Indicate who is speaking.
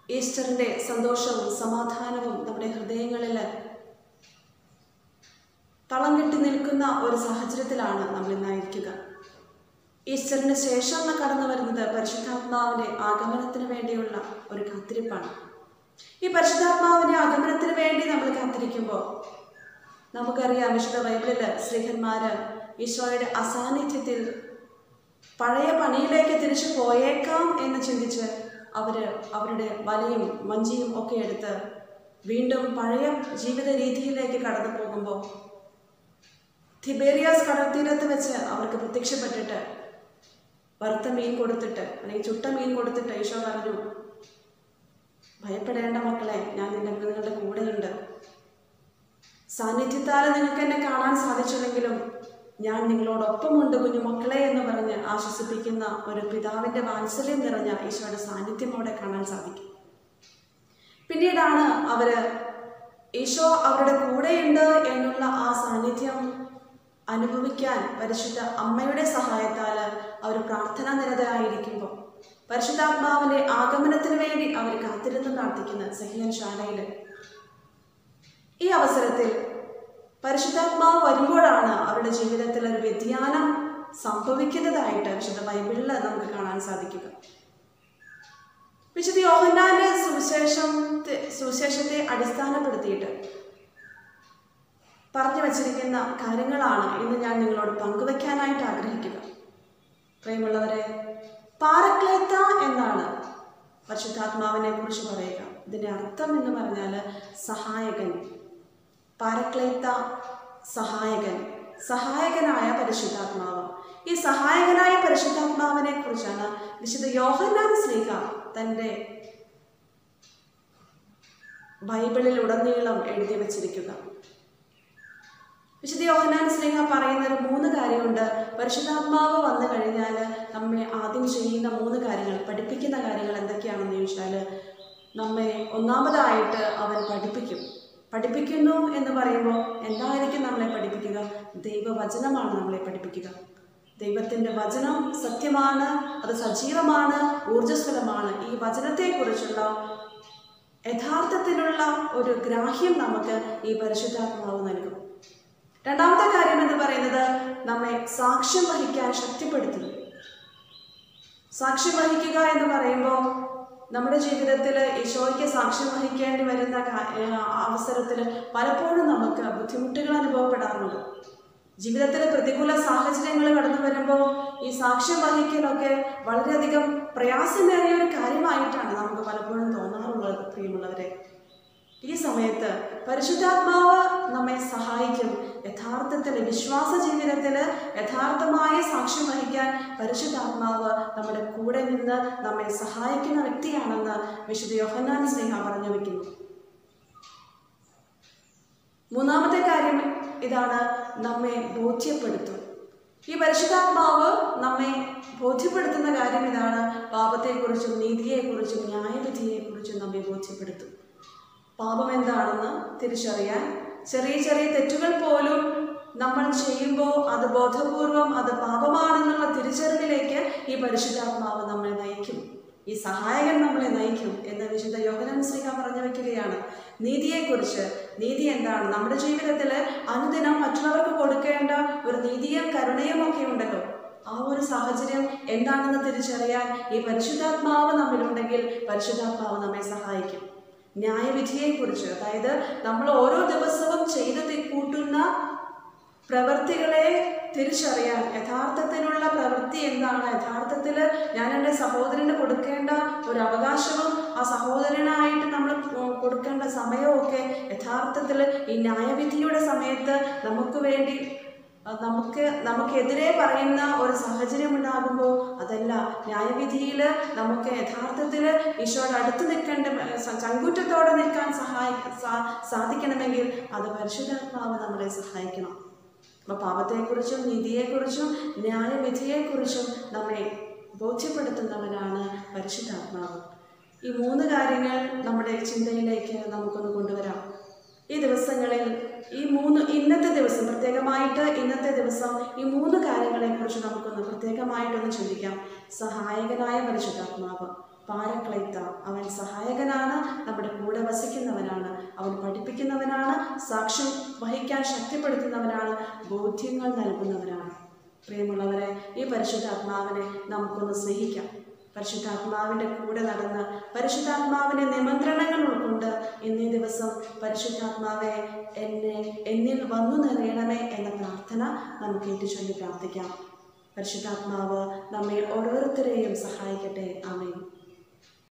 Speaker 1: ഈസ്റ്ററിൻ്റെ സന്തോഷവും സമാധാനവും നമ്മുടെ ഹൃദയങ്ങളിൽ തളം കെട്ടി നിൽക്കുന്ന ഒരു സാഹചര്യത്തിലാണ് നമ്മൾ ഇന്നായിരിക്കുക ഈസ്റ്ററിന് ശേഷം കടന്നു വരുന്നത് പരിശുദ്ധാത്മാവിന്റെ ആഗമനത്തിന് വേണ്ടിയുള്ള ഒരു കാത്തിരിപ്പാണ് ഈ പരിശുദ്ധാത്മാവിന്റെ ആഗമനത്തിന് വേണ്ടി നമ്മൾ കാത്തിരിക്കുമ്പോൾ നമുക്കറിയാം വിശുദ്ധ ബൈബിളില് സ്ത്രീഹന്മാര് ഈശോയുടെ അസാന്നിധ്യത്തിൽ പഴയ പണിയിലേക്ക് തിരിച്ചു പോയേക്കാം എന്ന് ചിന്തിച്ച് അവര് അവരുടെ വലയും വഞ്ചിയും ഒക്കെ എടുത്ത് വീണ്ടും പഴയ ജീവിത രീതിയിലേക്ക് കടന്നു പോകുമ്പോൾ തിബേരിയാസ് കടൽത്തീരത്ത് വെച്ച് അവർക്ക് പ്രത്യക്ഷപ്പെട്ടിട്ട് വറുത്ത മീൻ കൊടുത്തിട്ട് അല്ലെങ്കിൽ ചുട്ട മീൻ കൊടുത്തിട്ട് ഈശോ പറഞ്ഞു ഭയപ്പെടേണ്ട മക്കളെ ഞാൻ നിന്റെ നിങ്ങളുടെ കൂടെയുണ്ട് സാന്നിധ്യത്താൽ നിങ്ങൾക്ക് എന്നെ കാണാൻ സാധിച്ചില്ലെങ്കിലും ഞാൻ നിങ്ങളോടൊപ്പമുണ്ട് കുഞ്ഞു മക്കളെ എന്ന് പറഞ്ഞ് ആശ്വസിപ്പിക്കുന്ന ഒരു പിതാവിന്റെ വാത്സല്യം നിറഞ്ഞ ഈശോയുടെ സാന്നിധ്യം അവിടെ കാണാൻ സാധിക്കും പിന്നീടാണ് അവര് ഈശോ അവരുടെ കൂടെയുണ്ട് എന്നുള്ള ആ സാന്നിധ്യം അനുഭവിക്കാൻ പരിശുദ്ധ അമ്മയുടെ സഹായത്താൽ അവർ പ്രാർത്ഥനാ നിരതരായിരിക്കുമ്പോൾ പരിശുദ്ധാത്മാവിന്റെ ആഗമനത്തിന് വേണ്ടി അവർ കാത്തിരുന്ന് പ്രാർത്ഥിക്കുന്ന സഹിയൻ ശാലയിൽ ഈ അവസരത്തിൽ പരിശുദ്ധാത്മാവ് വരുമ്പോഴാണ് അവരുടെ ജീവിതത്തിൽ ഒരു വ്യതിയാനം സംഭവിക്കുന്നതായിട്ട് വിശുദ്ധ ബൈബിളിൽ നമുക്ക് കാണാൻ സാധിക്കുക വിശുദ്ധ യോഹന്നാന്റെ സുവിശേഷം സുവിശേഷത്തെ അടിസ്ഥാനപ്പെടുത്തിയിട്ട് പറഞ്ഞു വച്ചിരിക്കുന്ന കാര്യങ്ങളാണ് ഇന്ന് ഞാൻ നിങ്ങളോട് പങ്കുവെക്കാനായിട്ട് ആഗ്രഹിക്കുക പ്രിയമുള്ളവരെ പാരക്ലേത്ത എന്നാണ് പരിശുദ്ധാത്മാവിനെ കുറിച്ച് പറയുക ഇതിന്റെ അർത്ഥം എന്ന് പറഞ്ഞാൽ സഹായകൻ പാരക്ലേത്ത സഹായകൻ സഹായകനായ പരിശുദ്ധാത്മാവ് ഈ സഹായകനായ പരിശുദ്ധാത്മാവിനെ കുറിച്ചാണ് വിശുദ്ധ യോഹന്നാൻ സ്ലീഹ തൻ്റെ ബൈബിളിൽ ഉടനീളം എഴുതി വച്ചിരിക്കുക വിശുദ്ധ യോഹന്നാൻ സ്നേഹ പറയുന്ന ഒരു മൂന്ന് കാര്യമുണ്ട് പരിശുദ്ധാത്മാവ് വന്നു കഴിഞ്ഞാൽ നമ്മെ ആദ്യം ചെയ്യുന്ന മൂന്ന് കാര്യങ്ങൾ പഠിപ്പിക്കുന്ന കാര്യങ്ങൾ എന്തൊക്കെയാണെന്ന് ചോദിച്ചാൽ നമ്മെ ഒന്നാമതായിട്ട് അവൻ പഠിപ്പിക്കും പഠിപ്പിക്കുന്നു എന്ന് പറയുമ്പോൾ എന്തായിരിക്കും നമ്മളെ പഠിപ്പിക്കുക ദൈവവചനമാണ് നമ്മളെ പഠിപ്പിക്കുക ദൈവത്തിൻ്റെ വചനം സത്യമാണ് അത് സജീവമാണ് ഊർജ്ജസ്വലമാണ് ഈ വചനത്തെക്കുറിച്ചുള്ള യഥാർത്ഥത്തിലുള്ള ഒരു ഗ്രാഹ്യം നമുക്ക് ഈ പരിശുദ്ധാത്മാവ് നൽകും രണ്ടാമത്തെ കാര്യം എന്ന് പറയുന്നത് നമ്മെ സാക്ഷ്യം വഹിക്കാൻ ശക്തിപ്പെടുത്തുന്നു സാക്ഷ്യം വഹിക്കുക എന്ന് പറയുമ്പോൾ നമ്മുടെ ജീവിതത്തിൽ ഈശോയ്ക്ക് സാക്ഷ്യം വഹിക്കേണ്ടി വരുന്ന അവസരത്തിൽ പലപ്പോഴും നമുക്ക് ബുദ്ധിമുട്ടുകൾ അനുഭവപ്പെടാറുണ്ട് ജീവിതത്തിൽ പ്രതികൂല സാഹചര്യങ്ങൾ കടന്നു വരുമ്പോൾ ഈ സാക്ഷ്യം വഹിക്കലൊക്കെ വളരെയധികം പ്രയാസമേറിയ ഒരു കാര്യമായിട്ടാണ് നമുക്ക് പലപ്പോഴും തോന്നാറുള്ളത് പ്രിയമുള്ളവരെ ഈ സമയത്ത് പരിശുദ്ധാത്മാവ് നമ്മെ സഹായിക്കും യഥാർത്ഥത്തിൽ വിശ്വാസ ജീവിതത്തിൽ യഥാർത്ഥമായ സാക്ഷ്യം വഹിക്കാൻ പരിശുദ്ധാത്മാവ് നമ്മുടെ കൂടെ നിന്ന് നമ്മെ സഹായിക്കുന്ന വ്യക്തിയാണെന്ന് വിശുദ്ധ യോഹന്നാൻ സ്നേഹ പറഞ്ഞു വയ്ക്കുന്നു മൂന്നാമത്തെ കാര്യം ഇതാണ് നമ്മെ ബോധ്യപ്പെടുത്തും ഈ പരിശുദ്ധാത്മാവ് നമ്മെ ബോധ്യപ്പെടുത്തുന്ന കാര്യം ഇതാണ് പാപത്തെക്കുറിച്ചും നീതിയെക്കുറിച്ചും ന്യായവിധിയെക്കുറിച്ചും നമ്മെ ബോധ്യപ്പെടുത്തും പാപം എന്താണെന്ന് തിരിച്ചറിയാൻ ചെറിയ ചെറിയ തെറ്റുകൾ പോലും നമ്മൾ ചെയ്യുമ്പോൾ അത് ബോധപൂർവം അത് പാപമാണെന്നുള്ള തിരിച്ചറിവിലേക്ക് ഈ പരിശുദ്ധാത്മാവ് നമ്മളെ നയിക്കും ഈ സഹായകൻ നമ്മളെ നയിക്കും എന്ന് വിശുദ്ധ യോഹനാൻ ശ്രീക പറഞ്ഞു വെക്കുകയാണ് നീതിയെക്കുറിച്ച് നീതി എന്താണ് നമ്മുടെ ജീവിതത്തിൽ അനുദിനം മറ്റുള്ളവർക്ക് കൊടുക്കേണ്ട ഒരു നീതിയും കരുണയും ഒക്കെ ഉണ്ടല്ലോ ആ ഒരു സാഹചര്യം എന്താണെന്ന് തിരിച്ചറിയാൻ ഈ പരിശുദ്ധാത്മാവ് നമ്മിലുണ്ടെങ്കിൽ പരിശുദ്ധാത്മാവ് നമ്മെ സഹായിക്കും ന്യായവിധിയെക്കുറിച്ച് അതായത് നമ്മൾ ഓരോ ദിവസവും ചെയ്ത് തി- കൂട്ടുന്ന പ്രവൃത്തികളെ തിരിച്ചറിയാൻ യഥാർത്ഥത്തിലുള്ള പ്രവൃത്തി എന്താണ് യഥാർത്ഥത്തിൽ ഞാൻ എൻ്റെ സഹോദരന് കൊടുക്കേണ്ട ഒരു അവകാശവും ആ സഹോദരനായിട്ട് നമ്മൾ കൊ- കൊടുക്കേണ്ട സമയവും യഥാർത്ഥത്തിൽ ഈ ന്യായവിധിയുടെ സമയത്ത് നമുക്ക് വേണ്ടി അത് നമുക്ക് നമുക്കെതിരെ പറയുന്ന ഒരു സാഹചര്യം ഉണ്ടാകുമ്പോൾ അതല്ല ന്യായവിധിയിൽ നമുക്ക് യഥാർത്ഥത്തിൽ ഈശോയുടെ അടുത്ത് നിൽക്കേണ്ട സ- ചങ്കൂറ്റത്തോടെ നിൽക്കാൻ സഹായി സാ- സാധിക്കണമെങ്കിൽ അത് പരിശുദ്ധാത്മാവ് നമ്മളെ സഹായിക്കണം അപ്പോൾ പാപത്തെക്കുറിച്ചും നീതിയെക്കുറിച്ചും ന്യായവിധിയെക്കുറിച്ചും നമ്മെ ബോധ്യപ്പെടുത്തുന്നവനാണ് പരിശുദ്ധാത്മാവ് ഈ മൂന്ന് കാര്യങ്ങൾ നമ്മുടെ ചിന്തയിലേക്ക് നമുക്കൊന്ന് കൊണ്ടുവരാം ഈ ദിവസങ്ങളിൽ ഈ മൂന്ന് ഇന്നത്തെ ദിവസം പ്രത്യേകമായിട്ട് ഇന്നത്തെ ദിവസം ഈ മൂന്ന് കാര്യങ്ങളെക്കുറിച്ച് നമുക്കൊന്ന് പ്രത്യേകമായിട്ടൊന്ന് ചിന്തിക്കാം സഹായകനായ പരിശുദ്ധാത്മാവ് പാരക്ലൈത്ത അവൻ സഹായകനാണ് നമ്മുടെ കൂടെ വസിക്കുന്നവനാണ് അവൻ പഠിപ്പിക്കുന്നവനാണ് സാക്ഷ്യം വഹിക്കാൻ ശക്തിപ്പെടുത്തുന്നവനാണ് ബോധ്യങ്ങൾ നൽകുന്നവനാണ് പ്രിയമുള്ളവരെ ഈ പരിശുദ്ധാത്മാവിനെ നമുക്കൊന്ന് സ്നേഹിക്കാം പരിശുദ്ധാത്മാവിൻ്റെ കൂടെ നടന്ന് പരിശുദ്ധാത്മാവിൻ്റെ നിമന്ത്രണങ്ങൾ ഉൾക്കൊണ്ട് ഇന്നേ ദിവസം പരിശുദ്ധാത്മാവെ എന്നെ എന്നിൽ വന്നു നിറയണമേ എന്ന പ്രാർത്ഥന നമുക്ക് ഏറ്റുചൊല്ലി പ്രാർത്ഥിക്കാം പരിശുദ്ധാത്മാവ് നമ്മെ ഓരോരുത്തരെയും സഹായിക്കട്ടെ ആമേൻ